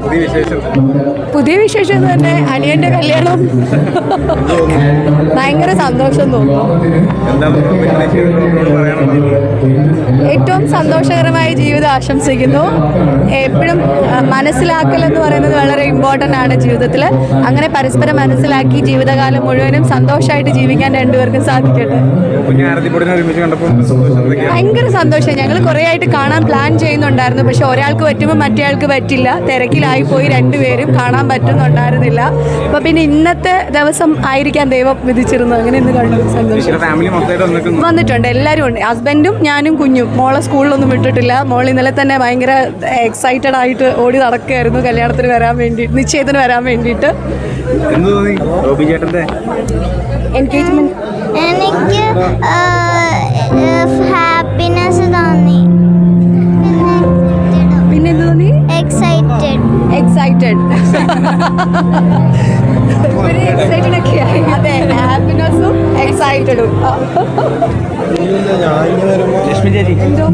പുതിയ വിശേഷം പുതിയ വിശേഷം എന്ന് തന്നെ അനിയന്റെ കല്യാണം ഭയങ്കര സന്തോഷം തോന്നുന്നു എന്താണ് പ്രതീക്ഷിക്കുന്നത് പറയാനുള്ളത് ഏറ്റവും സന്തോഷകരമായ ജീവിതം ആശംസിക്കുന്നു എപ്പോഴും അഹ്, മനസ്സിലാക്കൽ എന്ന് പറയുന്നത് വളരെ ഇമ്പോർട്ടൻ്റ് ആണ് ജീവിതത്തിൽ അങ്ങനെ പരസ്പരം മനസ്സിലാക്കി ജീവിതകാലം മുഴുവനും സന്തോഷമായിട്ട് ജീവിക്കാൻ രണ്ടുപേർക്കും സാധിക്കട്ടെ കുഞ്ഞ് ആരത്തിപ്പൊടിനെ ഒരുമിച്ച് കണ്ടപ്പോൾ സന്തോഷം എന്തൊക്കെയാണ് ഭയങ്കര സന്തോഷം ഞങ്ങൾ കുറേ ആയിട്ട് കാണാൻ പ്ലാൻ ചെയ്യുന്നുണ്ടായിരുന്നു പക്ഷെ ഒരാൾക്ക് പറ്റുമ്പോൾ മറ്റേ ആൾക്ക് പറ്റില്ല തിരക്കിലായി പോയി രണ്ടുപേരും കാണാൻ പറ്റുന്നുണ്ടായിരുന്നില്ല അപ്പോൾ പിന്നെ ഇന്നത്തെ ദിവസം ആയിരിക്കാൻ ദൈവം വിധിച്ചിരുന്നു അങ്ങനെ ഇന്ന് കണ്ടു സന്തോഷം ചേച്ചിയുടെ ഫാമിലി മൊത്തമായിട്ട് വന്നിരിക്കുന്നു വന്നിട്ടുണ്ട് എല്ലാവരും ഉണ്ട് ഹസ്ബൻഡും ഞാനും കുഞ്ഞും മോളെ സ്കൂളിലൊന്നും വിട്ടിട്ടില്ല മോൾ ഇന്നലെ തന്നെ ഭയങ്കര എക്സൈറ്റഡ് ആയിട്ട് ഓടി നടക്കുകയായിരുന്നു കല്യാണത്തിന് വരാൻ വേണ്ടി നിശ്ചയത്തിന് വരാൻ വേണ്ടിയിട്ട് എന്ത് തോന്നി റോബി ചേട്ടന്റെ എൻഗേജ്മെന്റ് എനിക്ക് ഹാപ്പിനെസ് തോന്നി പിന്നെ എന്ത് തോന്നി എക്സൈറ്റഡ് എക്സൈറ്റഡ് എക്സൈറ്റഡ് ഒക്കെ ആയി അതെ ഹാപ്പിനെസ്സും എക്സൈറ്റഡും ലക്ഷ്മി ചേച്ചി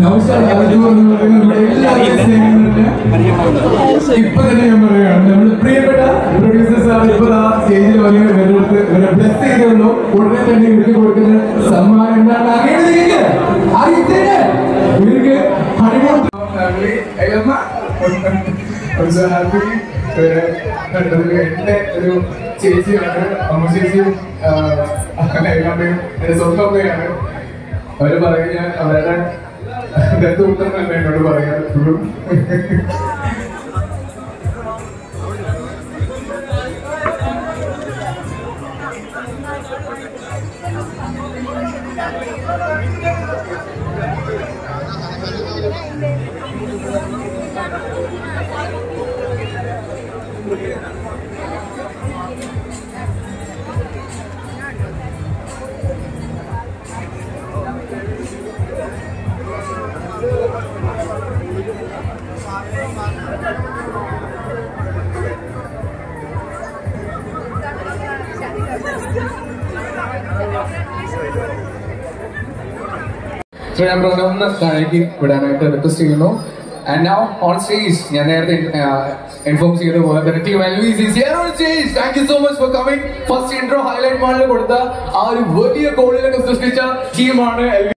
ഇപ്പൊ തന്നെ ഞാൻ പറയുകയാണ് നമ്മുടെ പ്രിയപ്പെട്ട പ്രൊഡ്യൂസർ സാർ ഇപ്പോൾ ആ സ്റ്റേജിൽ വന്ന് ഇവരുടെ ഇവരെ ബ്ലസ് ചെയ്തുള്ളൂ ഉടനെ തന്നെ ഇവർക്ക് കൊടുക്കുന്ന സമ്മാനം എന്താണ് അറിയേണ്ടത് നിങ്ങൾക്ക് അറിയിച്ചേര് ഇവർക്ക് ഹണിമൂൺ ഫാമിലി അയ്യമ്മ I'm so happy ഇവരെ കണ്ടതിൽ എൻ്റെ ഒരു ചേച്ചിയാണ് അമ്മ ചേച്ചിയും എല്ലാവരുടെയും എൻ്റെ സ്വന്തം അമ്മയാണ് അവര് പറയും ഞാൻ അവരുടെ ദത്തുമുട്ടം തന്നെ എന്നോട് പറയാം എപ്പോഴും സോ ഞാൻ പ്രോഗ്രാം ഒന്ന് താഴേക്ക് വിടാനായിട്ട് റിക്വസ്റ്റ് ചെയ്യുന്നു ആൻഡ് നൗ ഓൺ സ്റ്റേജ് ഞാൻ നേരത്തെ ഇൻഫോം ചെയ്ത പോലെ തന്നെ team stage thank you so much for coming first intro highlight മാളിൽ കൊടുത്ത ആ ഒരു വലിയ ഗോളിലൊക്കെ സൃഷ്ടിച്ച ടീമാണ്